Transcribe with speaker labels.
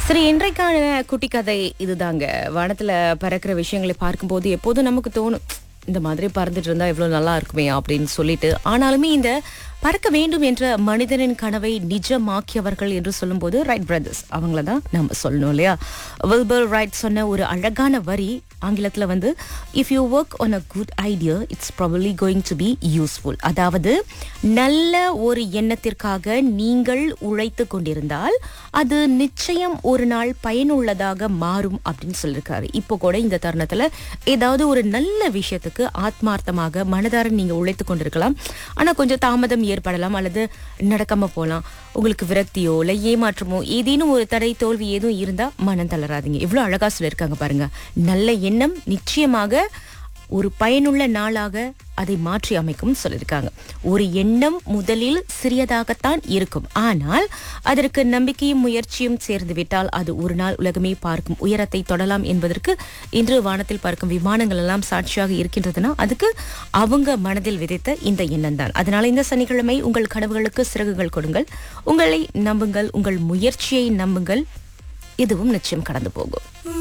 Speaker 1: சரி இன்றைக்கான குட்டி கதை இதுதாங்க வானத்துல பறக்கிற விஷயங்களை பார்க்கும்போது எப்போதும் நமக்கு தோணும் இந்த மாதிரி பறந்துட்டு இருந்தா எவ்வளவு நல்லா இருக்குமே அப்படின்னு சொல்லிட்டு ஆனாலுமே இந்த பறக்க வேண்டும் என்ற மனிதனின் கனவை நிஜமாக்கியவர்கள் என்று சொல்லும்போது ரைட் பிரதர்ஸ் அவங்கள தான் நம்ம சொல்லணும் இல்லையா வில்பர் ரைட் சொன்ன ஒரு அழகான வரி ஆங்கிலத்துல வந்து if you work on a good idea it's probably going to be useful அதாவது நல்ல ஒரு எண்ணத்திற்காக நீங்கள் உழைத்து கொண்டிருந்தால் அது நிச்சயம் ஒரு நாள் பயனுள்ளதாக மாறும் அப்படின்னு சொல்லியிருக்காரு இப்போ கூட இந்த தருணத்துல ஏதாவது ஒரு நல்ல விஷயத்துக்கு ஆத்மார்த்தமாக மனதார நீங்க உழைத்து கொண்டிருக்கலாம் ஆனா கொஞ்சம் தாமதம் ஏற்படலாம் அல்லது நடக்காம போலாம் உங்களுக்கு விரக்தியோ இல்ல ஏமாற்றமோ ஏதேனும் ஒரு தடை தோல்வி எதுவும் இருந்தா மனம் தளராதீங்க இவ்வளவு அழகா சொல்லியிருக்காங்க பாருங்க நல்ல எண்ணம் நிச்சயமாக ஒரு பயனுள்ள நாளாக அதை மாற்றி அமைக்கும் சொல்லியிருக்காங்க ஒரு எண்ணம் முதலில் சிறியதாகத்தான் இருக்கும் ஆனால் அதற்கு நம்பிக்கையும் முயற்சியும் சேர்ந்து விட்டால் அது ஒரு நாள் உலகமே பார்க்கும் உயரத்தை தொடலாம் என்பதற்கு இன்று வானத்தில் பார்க்கும் விமானங்கள் எல்லாம் சாட்சியாக இருக்கின்றதுன்னா அதுக்கு அவங்க மனதில் விதைத்த இந்த எண்ணம் தான் அதனால இந்த சனிக்கிழமை உங்கள் கனவுகளுக்கு சிறகுகள் கொடுங்கள் உங்களை நம்புங்கள் உங்கள் முயற்சியை நம்புங்கள் இதுவும் நிச்சயம் கடந்து போகும்